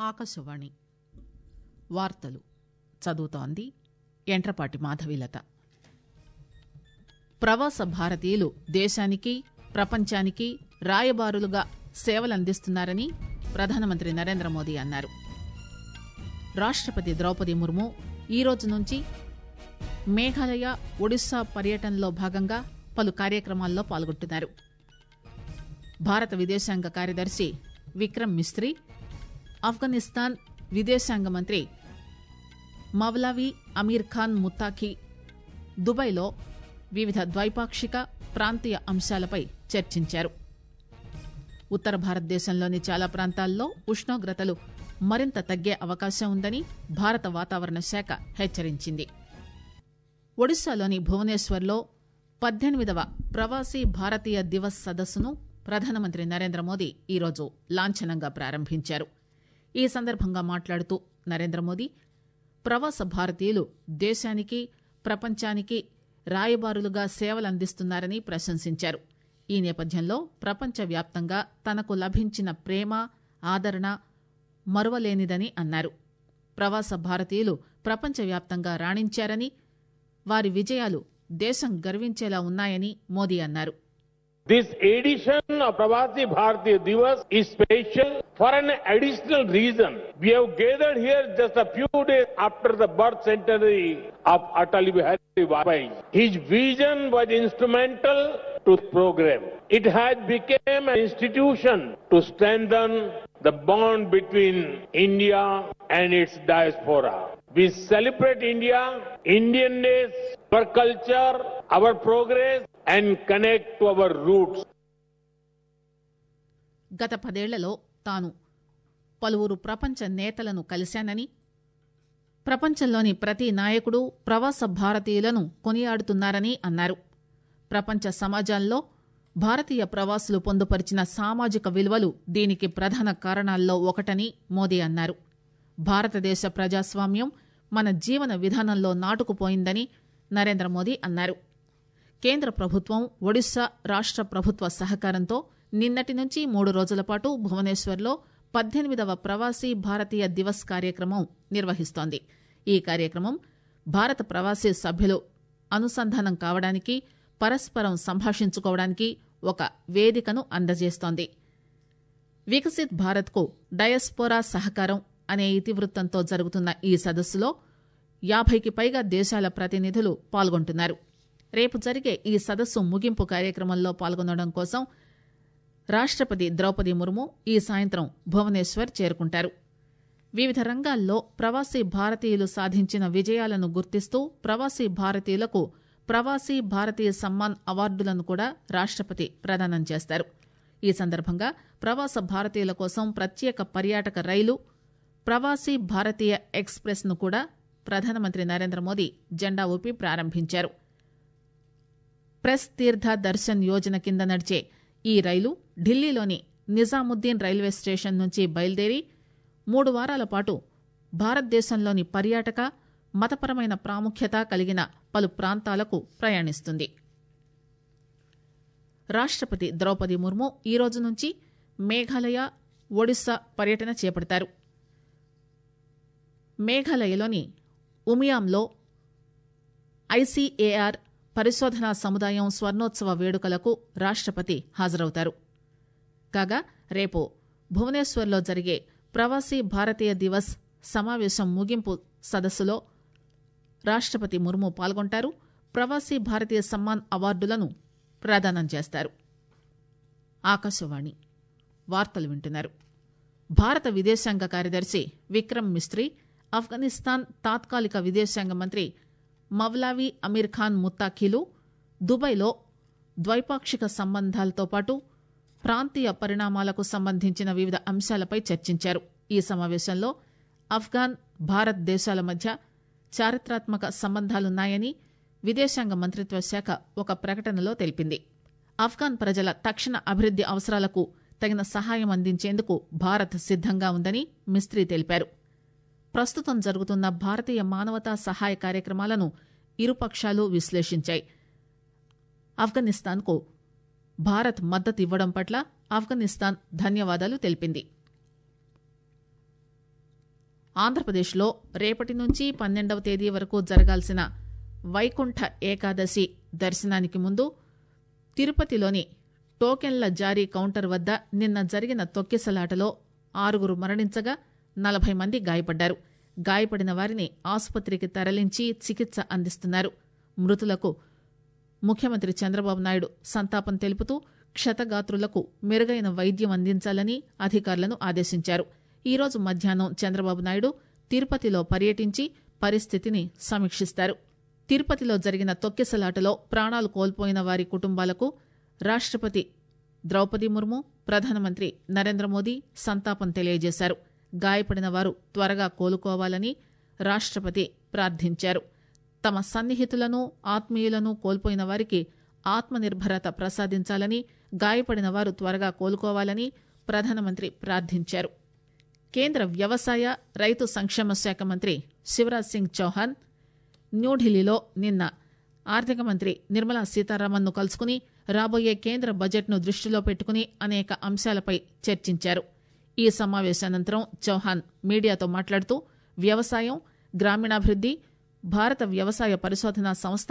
ఆకాశవాణి వార్తలు చదువుతోంది ఎంట్రపాటి మాధవీలత ప్రవాస భారతీయులు దేశానికి ప్రపంచానికి రాయబారులుగా సేవలందిస్తున్నారని ప్రధానమంత్రి నరేంద్ర మోదీ అన్నారు రాష్టపతి ద్రౌపది ముర్ము ఈ రోజు నుంచి మేఘాలయ ఒడిశా పర్యటనలో భాగంగా పలు కార్యక్రమాల్లో పాల్గొంటున్నారు భారత విదేశాంగ కార్యదర్శి విక్రమ్ మిస్త్రీ ఆఫ్ఘనిస్తాన్ విదేశాంగ మంత్రి మవ్లావి అమీర్ ఖాన్ ముత్తాఖీ దుబాయ్లో వివిధ ద్వైపాక్షిక ప్రాంతీయ అంశాలపై చర్చించారు ఉత్తర భారతదేశంలోని చాలా ప్రాంతాల్లో ఉష్ణోగ్రతలు మరింత తగ్గే అవకాశం ఉందని భారత వాతావరణ శాఖ హెచ్చరించింది ఒడిశాలోని భువనేశ్వర్లో పద్దెనిమిదవ ప్రవాసీ భారతీయ దివస్ సదస్సును ప్రధానమంత్రి నరేంద్ర మోదీ ఈరోజు లాంఛనంగా ప్రారంభించారు ఈ సందర్భంగా మాట్లాడుతూ నరేంద్ర మోదీ ప్రవాస భారతీయులు దేశానికి ప్రపంచానికి రాయబారులుగా సేవలందిస్తున్నారని ప్రశంసించారు ఈ నేపథ్యంలో ప్రపంచవ్యాప్తంగా తనకు లభించిన ప్రేమ ఆదరణ మరువలేనిదని అన్నారు ప్రవాస భారతీయులు ప్రపంచవ్యాప్తంగా రాణించారని వారి విజయాలు దేశం గర్వించేలా ఉన్నాయని మోదీ అన్నారు This edition of Pravasi Bharatiya Divas is special for an additional reason. We have gathered here just a few days after the birth centenary of Atal Bihari Vajpayee. His vision was instrumental to the program. It has become an institution to strengthen the bond between India and its diaspora. We celebrate India, Indianness, our culture, our progress, and connect to our roots. గత పదేళ్లలో తాను పలువురు ప్రపంచ నేతలను కలిశానని ప్రపంచంలోని ప్రతి నాయకుడు ప్రవాస భారతీయులను కొనియాడుతున్నారని అన్నారు ప్రపంచ సమాజాల్లో భారతీయ ప్రవాసులు పొందుపరిచిన సామాజిక విలువలు దీనికి ప్రధాన కారణాల్లో ఒకటని మోదీ అన్నారు భారతదేశ ప్రజాస్వామ్యం మన జీవన విధానంలో నాటుకుపోయిందని నరేంద్ర మోదీ అన్నారు కేంద్ర ప్రభుత్వం ఒడిశా రాష్ట ప్రభుత్వ సహకారంతో నిన్నటి నుంచి మూడు రోజుల పాటు భువనేశ్వర్లో పద్దెనిమిదవ ప్రవాసీ భారతీయ దివస్ కార్యక్రమం నిర్వహిస్తోంది ఈ కార్యక్రమం భారత ప్రవాసీ సభ్యులు అనుసంధానం కావడానికి పరస్పరం సంభాషించుకోవడానికి ఒక వేదికను అందజేస్తోంది వికసిత్ భారత్కు డయస్పోరా సహకారం అనే ఇతివృత్తంతో జరుగుతున్న ఈ సదస్సులో యాభైకి పైగా దేశాల ప్రతినిధులు పాల్గొంటున్నారు రేపు జరిగే ఈ సదస్సు ముగింపు కార్యక్రమంలో పాల్గొనడం కోసం రాష్టపతి ద్రౌపది ముర్ము ఈ సాయంత్రం భువనేశ్వర్ చేరుకుంటారు వివిధ రంగాల్లో ప్రవాసీ భారతీయులు సాధించిన విజయాలను గుర్తిస్తూ ప్రవాసీ భారతీయులకు ప్రవాసీ భారతీయ సమ్మాన్ అవార్డులను కూడా రాష్టపతి ప్రదానం చేస్తారు ఈ సందర్భంగా ప్రవాస భారతీయుల కోసం ప్రత్యేక పర్యాటక రైలు ప్రవాసీ భారతీయ ఎక్స్ప్రెస్ ను కూడా ప్రధానమంత్రి నరేంద్ర మోదీ జెండా ఊపి ప్రారంభించారు ప్రెస్ తీర్థ దర్శన్ యోజన కింద నడిచే ఈ రైలు ఢిల్లీలోని నిజాముద్దీన్ రైల్వే స్టేషన్ నుంచి బయలుదేరి మూడు వారాల పాటు భారతదేశంలోని పర్యాటక మతపరమైన ప్రాముఖ్యత కలిగిన పలు ప్రాంతాలకు ప్రయాణిస్తుంది రాష్టపతి ద్రౌపది ముర్ము ఈ రోజు నుంచి మేఘాలయ ఒడిశా పర్యటన చేపడతారు మేఘాలయలోని ఉమియాంలో ఐసీఏఆర్ పరిశోధనా సముదాయం స్వర్ణోత్సవ వేడుకలకు రాష్టపతి హాజరవుతారు కాగా రేపు భువనేశ్వర్లో జరిగే ప్రవాసీ భారతీయ దివస్ సమావేశం ముగింపు సదస్సులో రాష్టపతి ముర్ము పాల్గొంటారు ప్రవాసీ భారతీయ సమ్మాన్ అవార్డులను ప్రదానం చేస్తారు ఆకాశవాణి వార్తలు వింటున్నారు భారత విదేశాంగ కార్యదర్శి విక్రమ్ మిస్త్రీ ఆఫ్ఘనిస్తాన్ తాత్కాలిక విదేశాంగ మంత్రి మవ్లావి అమీర్ ఖాన్ ముత్తాఖీలు దుబాయ్లో ద్వైపాక్షిక సంబంధాలతో పాటు ప్రాంతీయ పరిణామాలకు సంబంధించిన వివిధ అంశాలపై చర్చించారు ఈ సమావేశంలో ఆఫ్ఘాన్ భారత్ దేశాల మధ్య చారిత్రాత్మక సంబంధాలున్నాయని విదేశాంగ మంత్రిత్వ శాఖ ఒక ప్రకటనలో తెలిపింది ఆఫ్ఘాన్ ప్రజల తక్షణ అభివృద్ది అవసరాలకు తగిన సహాయం అందించేందుకు భారత్ సిద్దంగా ఉందని మిస్త్రీ తెలిపారు ప్రస్తుతం జరుగుతున్న భారతీయ మానవతా సహాయ కార్యక్రమాలను ఇరుపక్షాలు విశ్లేషించాయి ఆఫ్ఘనిస్తాన్కు భారత్ మద్దతు ఇవ్వడం పట్ల ఆఫ్ఘనిస్తాన్ ధన్యవాదాలు తెలిపింది ఆంధ్రప్రదేశ్లో రేపటి నుంచి పన్నెండవ తేదీ వరకు జరగాల్సిన వైకుంఠ ఏకాదశి దర్శనానికి ముందు తిరుపతిలోని టోకెన్ల జారీ కౌంటర్ వద్ద నిన్న జరిగిన తొక్కిసలాటలో ఆరుగురు మరణించగా నలభై మంది గాయపడ్డారు గాయపడిన వారిని ఆసుపత్రికి తరలించి చికిత్స అందిస్తున్నారు మృతులకు ముఖ్యమంత్రి చంద్రబాబు నాయుడు సంతాపం తెలుపుతూ క్షతగాత్రులకు మెరుగైన వైద్యం అందించాలని అధికారులను ఆదేశించారు ఈరోజు మధ్యాహ్నం చంద్రబాబు నాయుడు తిరుపతిలో పర్యటించి పరిస్థితిని సమీక్షిస్తారు తిరుపతిలో జరిగిన తొక్కిసలాటలో ప్రాణాలు కోల్పోయిన వారి కుటుంబాలకు రాష్టపతి ద్రౌపది ముర్ము ప్రధానమంత్రి నరేంద్ర మోదీ సంతాపం తెలియజేశారు గాయపడిన వారు త్వరగా కోలుకోవాలని రాష్టపతి ప్రార్థించారు తమ సన్నిహితులను ఆత్మీయులను కోల్పోయిన వారికి ఆత్మనిర్భరత ప్రసాదించాలని గాయపడిన వారు త్వరగా కోలుకోవాలని ప్రధానమంత్రి ప్రార్థించారు కేంద్ర వ్యవసాయ రైతు సంక్షేమ శాఖ మంత్రి శివరాజ్ సింగ్ చౌహాన్ న్యూఢిల్లీలో నిన్న ఆర్థిక మంత్రి నిర్మలా సీతారామన్ ను కలుసుకుని రాబోయే కేంద్ర బడ్జెట్ ను దృష్టిలో పెట్టుకుని అనేక అంశాలపై చర్చించారు ఈ సమావేశానంతరం చౌహాన్ మీడియాతో మాట్లాడుతూ వ్యవసాయం గ్రామీణాభివృద్ది భారత వ్యవసాయ పరిశోధనా సంస్థ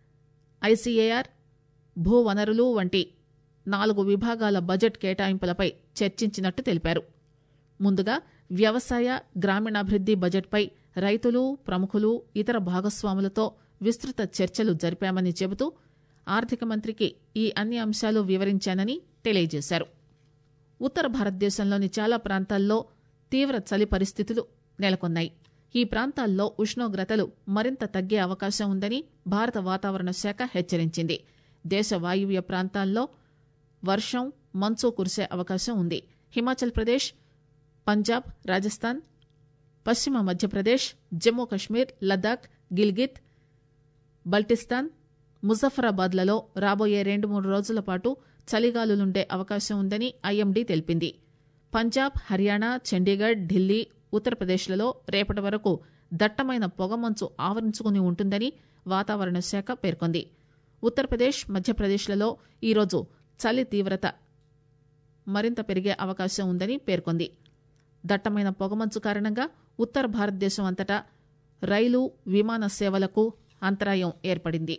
ఐసీఏఆర్ భూ వనరులు వంటి నాలుగు విభాగాల బడ్జెట్ కేటాయింపులపై చర్చించినట్టు తెలిపారు ముందుగా వ్యవసాయ గ్రామీణాభివృద్ది బడ్జెట్పై రైతులు ప్రముఖులు ఇతర భాగస్వాములతో విస్తృత చర్చలు జరిపామని చెబుతూ ఆర్థిక మంత్రికి ఈ అన్ని అంశాలు వివరించానని తెలియజేశారు ఉత్తర భారతదేశంలోని చాలా ప్రాంతాల్లో తీవ్ర చలి పరిస్థితులు నెలకొన్నాయి ఈ ప్రాంతాల్లో ఉష్ణోగ్రతలు మరింత తగ్గే అవకాశం ఉందని భారత వాతావరణ శాఖ హెచ్చరించింది దేశ వాయువ్య ప్రాంతాల్లో వర్షం మంచు కురిసే అవకాశం ఉంది హిమాచల్ ప్రదేశ్ పంజాబ్ రాజస్థాన్ పశ్చిమ మధ్యప్రదేశ్ జమ్మూ కశ్మీర్ లద్దాఖ్ గిల్గిత్ బల్టిస్తాన్ ముజఫరాబాద్లలో రాబోయే రెండు మూడు రోజుల పాటు చలిగాలులుండే అవకాశం ఉందని ఐఎండీ తెలిపింది పంజాబ్ హర్యానా చండీగఢ్ ఢిల్లీ ఉత్తరప్రదేశ్లలో రేపటి వరకు దట్టమైన పొగమంచు ఆవరించుకుని ఉంటుందని వాతావరణ శాఖ పేర్కొంది ఉత్తరప్రదేశ్ మధ్యప్రదేశ్లలో ఈరోజు చలి తీవ్రత మరింత పెరిగే అవకాశం ఉందని పేర్కొంది దట్టమైన పొగమంచు కారణంగా ఉత్తర భారతదేశం అంతటా రైలు విమాన సేవలకు అంతరాయం ఏర్పడింది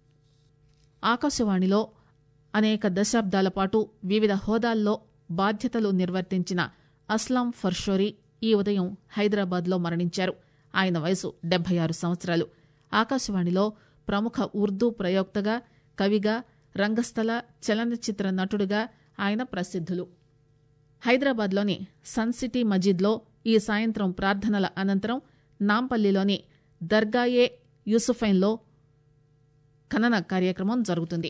ఆకాశవాణిలో అనేక దశాబ్దాల పాటు వివిధ హోదాల్లో బాధ్యతలు నిర్వర్తించిన అస్లాం ఫర్షోరీ ఈ ఉదయం హైదరాబాద్లో మరణించారు ఆయన వయసు డెబ్బై ఆరు సంవత్సరాలు ఆకాశవాణిలో ప్రముఖ ఉర్దూ ప్రయోక్తగా కవిగా రంగస్థల చలనచిత్ర నటుడిగా ఆయన ప్రసిద్ధులు హైదరాబాద్లోని సన్ సిటీ మజీద్లో ఈ సాయంత్రం ప్రార్థనల అనంతరం నాంపల్లిలోని దర్గాయే యూసుఫైన్లో ఖనన కార్యక్రమం జరుగుతుంది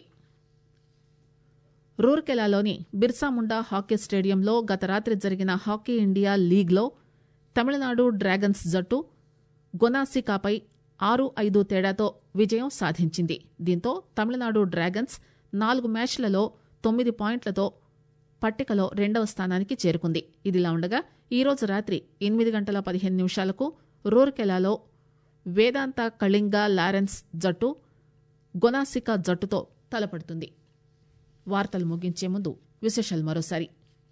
రూర్కెలాలోని బిర్సాముండా హాకీ స్టేడియంలో గత రాత్రి జరిగిన హాకీ ఇండియా లీగ్లో తమిళనాడు డ్రాగన్స్ జట్టు గొనాసికాపై ఆరు ఐదు తేడాతో విజయం సాధించింది దీంతో తమిళనాడు డ్రాగన్స్ నాలుగు మ్యాచ్లలో తొమ్మిది పాయింట్లతో పట్టికలో రెండవ స్థానానికి చేరుకుంది ఇదిలా ఉండగా ఈరోజు రాత్రి ఎనిమిది గంటల పదిహేను నిమిషాలకు రూర్కెలాలో వేదాంత కళింగ లారెన్స్ జట్టు గొనాసికా జట్టుతో తలపడుతుంది వార్తలు ముగించే ముందు విశేషాలు మరోసారి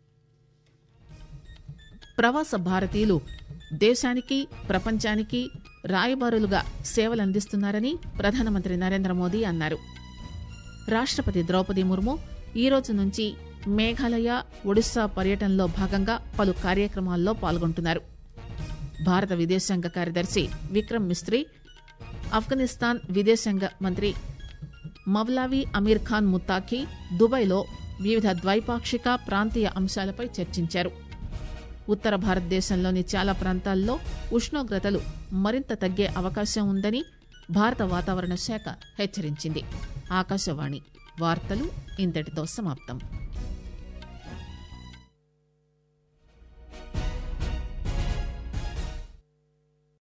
ప్రవాస భారతీయులు దేశానికి ప్రపంచానికి రాయబారులుగా సేవలందిస్తున్నారని ప్రధానమంత్రి నరేంద్ర మోదీ అన్నారు రాష్టపతి ద్రౌపది ముర్ము ఈ రోజు నుంచి మేఘాలయ ఒడిశా పర్యటనలో భాగంగా పలు కార్యక్రమాల్లో పాల్గొంటున్నారు భారత విదేశాంగ కార్యదర్శి విక్రమ్ మిస్త్రీ ఆఫ్ఘనిస్తాన్ విదేశాంగ మంత్రి మవ్లావి అమీర్ ఖాన్ ముత్తాఖీ దుబాయ్లో వివిధ ద్వైపాక్షిక ప్రాంతీయ అంశాలపై చర్చించారు ఉత్తర భారతదేశంలోని చాలా ప్రాంతాల్లో ఉష్ణోగ్రతలు మరింత తగ్గే అవకాశం ఉందని భారత వాతావరణ శాఖ హెచ్చరించింది ఆకాశవాణి వార్తలు ఇంతటితో సమాప్తం